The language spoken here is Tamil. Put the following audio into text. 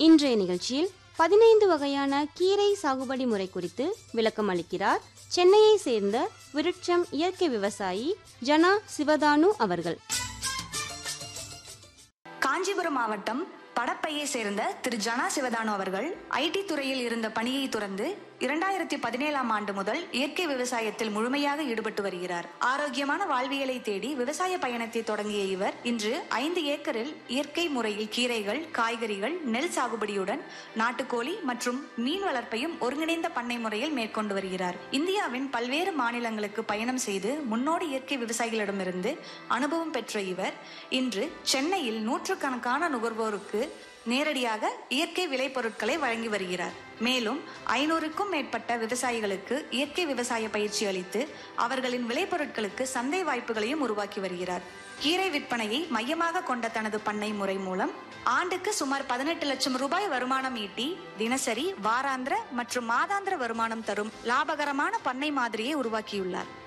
இன்றைய நிகழ்ச்சியில் பதினைந்து வகையான கீரை சாகுபடி முறை குறித்து விளக்கம் அளிக்கிறார் சென்னையை சேர்ந்த விருட்சம் இயற்கை விவசாயி ஜனா சிவதானு அவர்கள் காஞ்சிபுரம் மாவட்டம் படப்பையை சேர்ந்த திரு ஜனா சிவதானு அவர்கள் ஐடி துறையில் இருந்த பணியை துறந்து இரண்டாயிரத்தி பதினேழாம் ஆண்டு முதல் இயற்கை விவசாயத்தில் முழுமையாக ஈடுபட்டு வருகிறார் ஆரோக்கியமான வாழ்வியலை தேடி விவசாய பயணத்தை தொடங்கிய இவர் இன்று ஐந்து ஏக்கரில் இயற்கை முறையில் கீரைகள் காய்கறிகள் நெல் சாகுபடியுடன் நாட்டுக்கோழி மற்றும் மீன் வளர்ப்பையும் ஒருங்கிணைந்த பண்ணை முறையில் மேற்கொண்டு வருகிறார் இந்தியாவின் பல்வேறு மாநிலங்களுக்கு பயணம் செய்து முன்னோடி இயற்கை விவசாயிகளிடமிருந்து அனுபவம் பெற்ற இவர் இன்று சென்னையில் நூற்றுக்கணக்கான நுகர்வோருக்கு நேரடியாக இயற்கை விளைபொருட்களை வழங்கி வருகிறார் மேலும் ஐநூறுக்கும் மேற்பட்ட விவசாயிகளுக்கு இயற்கை விவசாய பயிற்சி அளித்து அவர்களின் விளைபொருட்களுக்கு சந்தை வாய்ப்புகளையும் உருவாக்கி வருகிறார் கீரை விற்பனையை மையமாக கொண்ட தனது பண்ணை முறை மூலம் ஆண்டுக்கு சுமார் பதினெட்டு லட்சம் ரூபாய் வருமானம் ஈட்டி தினசரி வாராந்திர மற்றும் மாதாந்திர வருமானம் தரும் லாபகரமான பண்ணை மாதிரியை உருவாக்கியுள்ளார்